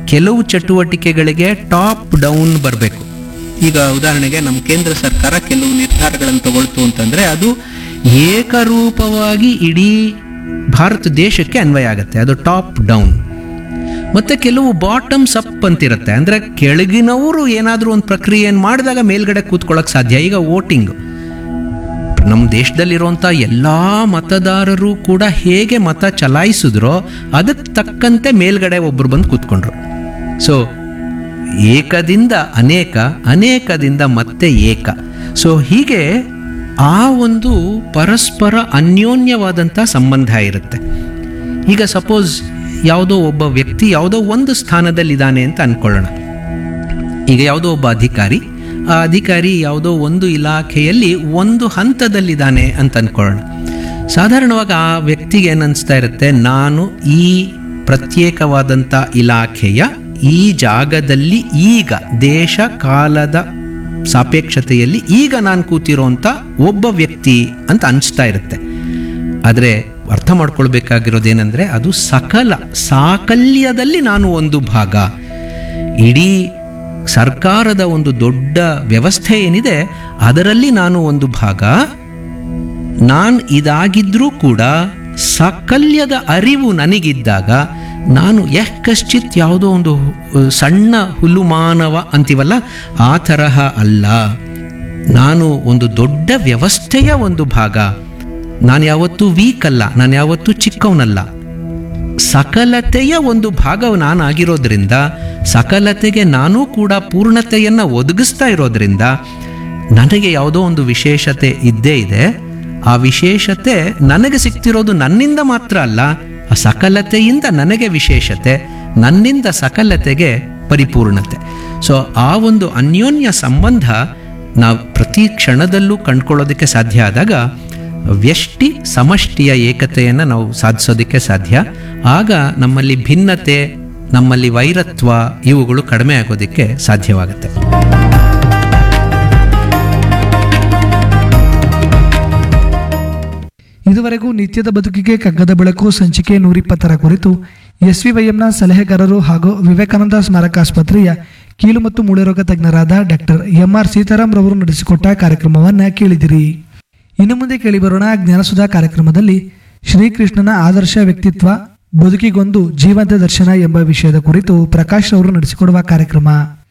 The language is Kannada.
ಕೆಲವು ಚಟುವಟಿಕೆಗಳಿಗೆ ಟಾಪ್ ಡೌನ್ ಬರಬೇಕು ಈಗ ಉದಾಹರಣೆಗೆ ನಮ್ಮ ಕೇಂದ್ರ ಸರ್ಕಾರ ಕೆಲವು ನಿರ್ಧಾರಗಳನ್ನು ತಗೊಳ್ತು ಅಂತಂದ್ರೆ ಅದು ಏಕರೂಪವಾಗಿ ಇಡೀ ಭಾರತ ದೇಶಕ್ಕೆ ಅನ್ವಯ ಆಗುತ್ತೆ ಅದು ಟಾಪ್ ಡೌನ್ ಮತ್ತೆ ಕೆಲವು ಬಾಟಮ್ಸ್ ಅಪ್ ಅಂತಿರುತ್ತೆ ಅಂದ್ರೆ ಕೆಳಗಿನವರು ಏನಾದರೂ ಒಂದು ಪ್ರಕ್ರಿಯೆಯನ್ನು ಮಾಡಿದಾಗ ಮೇಲ್ಗಡೆ ಕೂತ್ಕೊಳ್ಳೋಕೆ ಸಾಧ್ಯ ಈಗ ವೋಟಿಂಗ್ ನಮ್ಮ ದೇಶದಲ್ಲಿರುವಂಥ ಎಲ್ಲ ಮತದಾರರು ಕೂಡ ಹೇಗೆ ಮತ ಚಲಾಯಿಸಿದ್ರೋ ಅದಕ್ಕೆ ತಕ್ಕಂತೆ ಮೇಲ್ಗಡೆ ಒಬ್ಬರು ಬಂದು ಕೂತ್ಕೊಂಡ್ರು ಸೊ ಏಕದಿಂದ ಅನೇಕ ಅನೇಕದಿಂದ ಮತ್ತೆ ಏಕ ಸೊ ಹೀಗೆ ಆ ಒಂದು ಪರಸ್ಪರ ಅನ್ಯೋನ್ಯವಾದಂಥ ಸಂಬಂಧ ಇರುತ್ತೆ ಈಗ ಸಪೋಸ್ ಯಾವುದೋ ಒಬ್ಬ ವ್ಯಕ್ತಿ ಯಾವುದೋ ಒಂದು ಸ್ಥಾನದಲ್ಲಿದ್ದಾನೆ ಅಂತ ಅನ್ಕೊಳ್ಳೋಣ ಈಗ ಯಾವುದೋ ಒಬ್ಬ ಅಧಿಕಾರಿ ಆ ಅಧಿಕಾರಿ ಯಾವುದೋ ಒಂದು ಇಲಾಖೆಯಲ್ಲಿ ಒಂದು ಹಂತದಲ್ಲಿದ್ದಾನೆ ಅಂತ ಅನ್ಕೊಳ್ಳೋಣ ಸಾಧಾರಣವಾಗಿ ಆ ವ್ಯಕ್ತಿಗೆ ಏನನ್ನಿಸ್ತಾ ಇರುತ್ತೆ ನಾನು ಈ ಪ್ರತ್ಯೇಕವಾದಂಥ ಇಲಾಖೆಯ ಈ ಜಾಗದಲ್ಲಿ ಈಗ ದೇಶ ಕಾಲದ ಸಾಪೇಕ್ಷತೆಯಲ್ಲಿ ಈಗ ನಾನು ಕೂತಿರೋಂಥ ಒಬ್ಬ ವ್ಯಕ್ತಿ ಅಂತ ಅನಿಸ್ತಾ ಇರುತ್ತೆ ಆದರೆ ಅರ್ಥ ಮಾಡ್ಕೊಳ್ಬೇಕಾಗಿರೋದೇನೆಂದರೆ ಅದು ಸಕಲ ಸಾಕಲ್ಯದಲ್ಲಿ ನಾನು ಒಂದು ಭಾಗ ಇಡೀ ಸರ್ಕಾರದ ಒಂದು ದೊಡ್ಡ ವ್ಯವಸ್ಥೆ ಏನಿದೆ ಅದರಲ್ಲಿ ನಾನು ಒಂದು ಭಾಗ ನಾನು ಇದಾಗಿದ್ರೂ ಕೂಡ ಸಾಕಲ್ಯದ ಅರಿವು ನನಗಿದ್ದಾಗ ನಾನು ಯಃ ಕಶ್ಚಿತ್ ಯಾವುದೋ ಒಂದು ಅಹ್, ಸಣ್ಣ ಹುಲ್ಲುಮಾನವ ಅಂತೀವಲ್ಲ ಆ ತರಹ ಅಲ್ಲ ನಾನು ಒಂದು ದೊಡ್ಡ ವ್ಯವಸ್ಥೆಯ ಒಂದು ಭಾಗ ನಾನು ಯಾವತ್ತೂ ವೀಕ್ ಅಲ್ಲ ನಾನು ಯಾವತ್ತೂ ಚಿಕ್ಕವನಲ್ಲ ಸಕಲತೆಯ ಒಂದು ಭಾಗವು ನಾನಾಗಿರೋದ್ರಿಂದ ಸಕಲತೆಗೆ ನಾನೂ ಕೂಡ ಪೂರ್ಣತೆಯನ್ನು ಒದಗಿಸ್ತಾ ಇರೋದ್ರಿಂದ ನನಗೆ ಯಾವುದೋ ಒಂದು ವಿಶೇಷತೆ ಇದ್ದೇ ಇದೆ ಆ ವಿಶೇಷತೆ ನನಗೆ ಸಿಗ್ತಿರೋದು ನನ್ನಿಂದ ಮಾತ್ರ ಅಲ್ಲ ಆ ಸಕಲತೆಯಿಂದ ನನಗೆ ವಿಶೇಷತೆ ನನ್ನಿಂದ ಸಕಲತೆಗೆ ಪರಿಪೂರ್ಣತೆ ಸೊ ಆ ಒಂದು ಅನ್ಯೋನ್ಯ ಸಂಬಂಧ ನಾವು ಪ್ರತಿ ಕ್ಷಣದಲ್ಲೂ ಕಂಡ್ಕೊಳ್ಳೋದಕ್ಕೆ ಸಾಧ್ಯ ಆದಾಗ ವ್ಯಷ್ಟಿ ಸಮಷ್ಟಿಯ ಏಕತೆಯನ್ನು ನಾವು ಸಾಧಿಸೋದಕ್ಕೆ ಸಾಧ್ಯ ಆಗ ನಮ್ಮಲ್ಲಿ ಭಿನ್ನತೆ ನಮ್ಮಲ್ಲಿ ವೈರತ್ವ ಇವುಗಳು ಕಡಿಮೆ ಆಗೋದಕ್ಕೆ ಸಾಧ್ಯವಾಗುತ್ತೆ ಇದುವರೆಗೂ ನಿತ್ಯದ ಬದುಕಿಗೆ ಕಗ್ಗದ ಬೆಳಕು ಸಂಚಿಕೆ ನೂರಿಪ್ಪತ್ತರ ಕುರಿತು ಎಸ್ವಿವೈಎಂನ ಸಲಹೆಗಾರರು ಹಾಗೂ ವಿವೇಕಾನಂದ ಸ್ಮಾರಕಾಸ್ಪತ್ರೆಯ ಕೀಲು ಮತ್ತು ಮೂಳೆರೋಗ ತಜ್ಞರಾದ ಡಾಕ್ಟರ್ ಎಂಆರ್ ಸೀತಾರಾಮ್ ರವರು ನಡೆಸಿಕೊಟ್ಟ ಕಾರ್ಯಕ್ರಮವನ್ನ ಕೇಳಿದಿರಿ ಇನ್ನು ಮುಂದೆ ಕೇಳಿಬರೋಣ ಜ್ಞಾನಸುಧಾ ಕಾರ್ಯಕ್ರಮದಲ್ಲಿ ಶ್ರೀಕೃಷ್ಣನ ಆದರ್ಶ ವ್ಯಕ್ತಿತ್ವ ಬದುಕಿಗೊಂದು ಜೀವಂತ ದರ್ಶನ ಎಂಬ ವಿಷಯದ ಕುರಿತು ಪ್ರಕಾಶ್ ಅವರು ನಡೆಸಿಕೊಡುವ ಕಾರ್ಯಕ್ರಮ